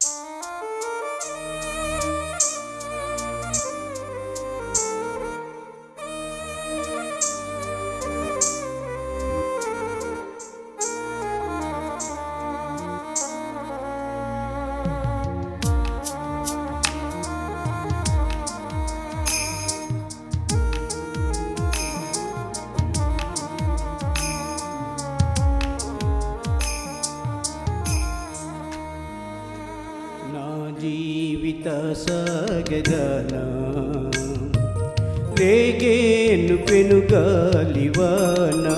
నా జీవిత సగదన రేగేను పెనుగాలివానా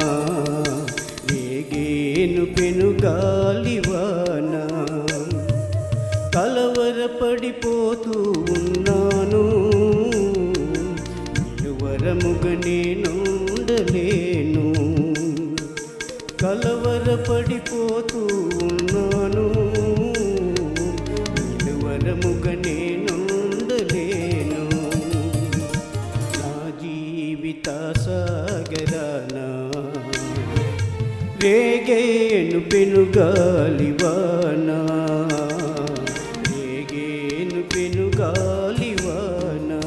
రేగేను పెనుగాలివానా కలవరపడిపోతూ ఉన్నాను నిలువరముగ నేనుండలేను కలవరపడిపోతూ ఉన్నాను నిలువరముగ నేనుండలేను నా జీవిత సాగరాన రేగేను పెనుగాలివానా రేగేను పెనుగాలివానా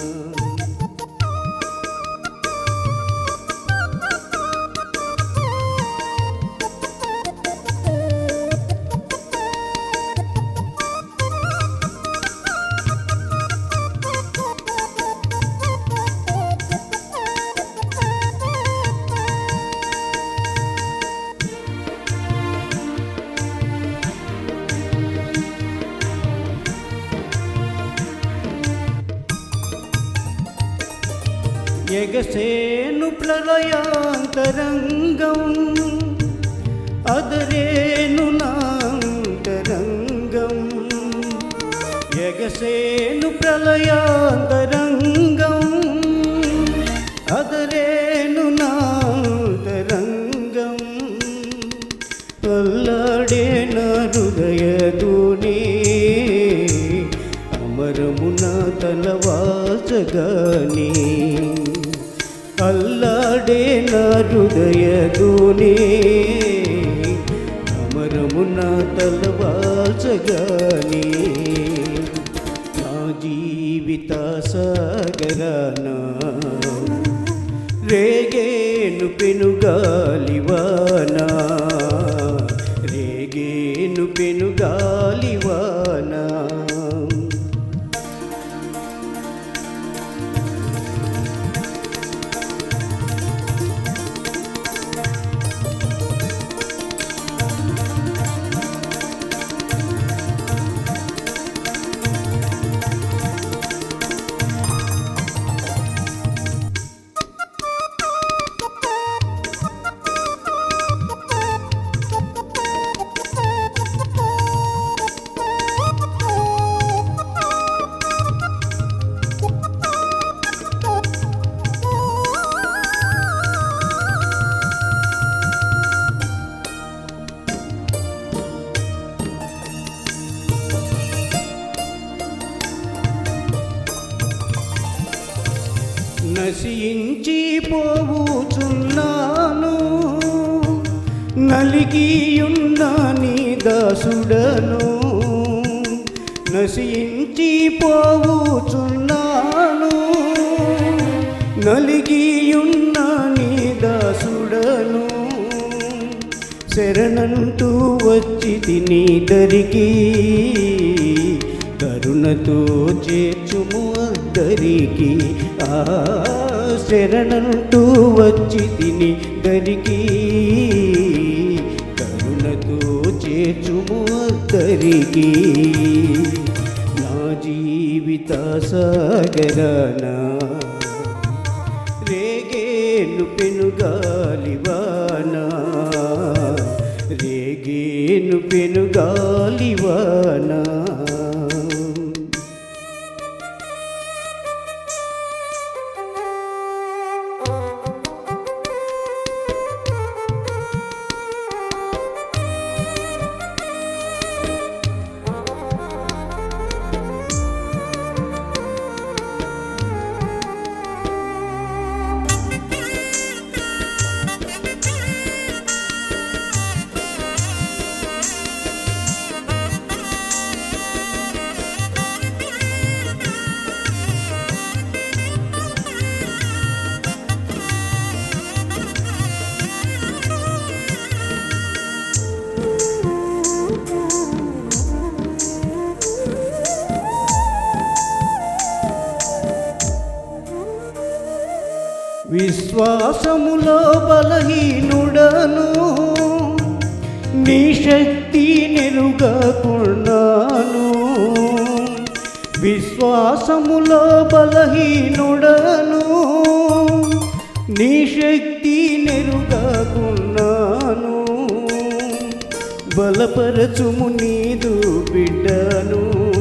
ఎగసేను ప్రళయాంతరంగం అదరేను నాంతరంగం ఎగసేను ప్రళయాంతరంగం అదరేను నాంతరంగం అల్లాడే నా హృదయదూని అమరమున తలవాచగాని అల్లాడే నా హృదయదూని అమరమున తలవాచగాని నా జీవిత సాగరానా రేగేను పెనుగాలివానా రేగేను పెనుగాలివానా నశించి పోవుచున్నాను నలిగియున్న నీ దాసుడను నశించి పోవుచున్నాను నలిగియున్న నీ దాసుడను శరణంటూ వచ్చి తిని దరికి కరుణతో చేర్చుము అందరికి ఆ శరణంటూ వచ్చి తిని దరికి కరుణతో చేర్చుము అందరికి నా జీవిత సాగరానా రేగేను పెనుగాలివానా రేగేను పెనుగాలివానా Thank you. విశ్వాసములో బలహీనుడను నీ శక్తి నెరుగకున్నాను విశ్వాసములో బలహీనుడను నీ శక్తి నెరుగకున్నాను బలపరచుము నీదు బిడ్డను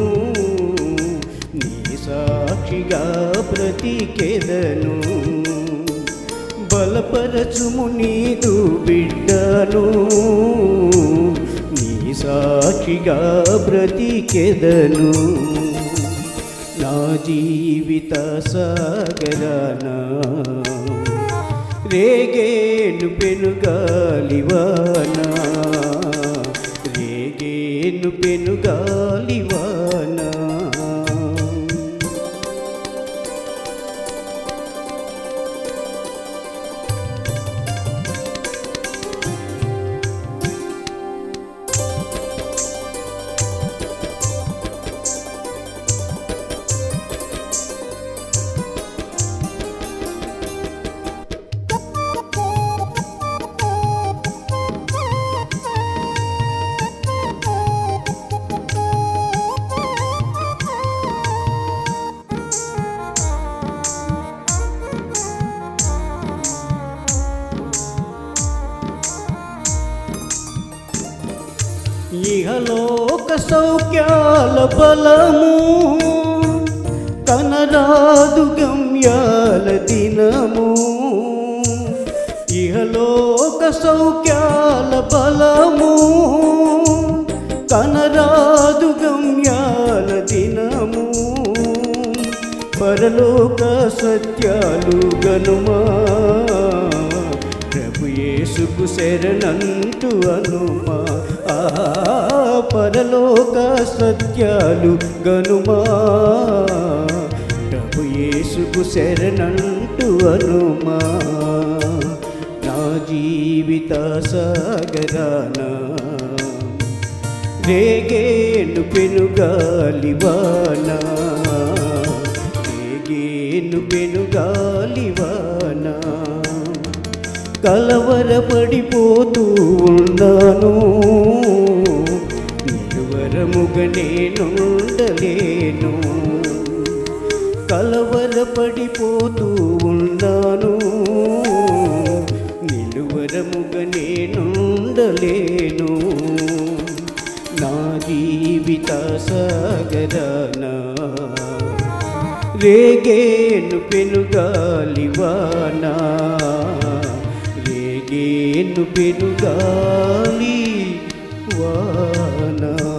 నీ సాక్షిగా ప్రతికెదను బలపరచుము నీదు బిడ్డను నీ సాక్షిగా బ్రతికెదను నా జీవిత సాగరానా రేగేను పెనుగాలివానా రేగేను పెనుగాలివానా ఇహలోక సౌఖ్యాల బలము కనరాదు గమ్యాల దినము ఇహలోక సౌఖ్యాల బలము కనరాదు గమ్యాల దినము పరలోక సత్యాలు గనుమా ప్రభు యేసుకు శరణంటు అనుమా ఆ పరలోక సత్యాలు గనుమా ప్రభు యేసుకు శరణంటు అనుమా నా జీవిత సాగరానా రేగేను పెనుగాలివానా రేగేను పెనుగాలివానా కలవరపడిపోతూ ఉన్నాను నిలువరముగ నేనుండలేను కలవరపడిపోతూ ఉన్నాను నిలువరముగ నేనుండలేను నా జీవిత సాగరానా రేగేను పెనుగాలివానా రేగేను పెనుగాలి వానా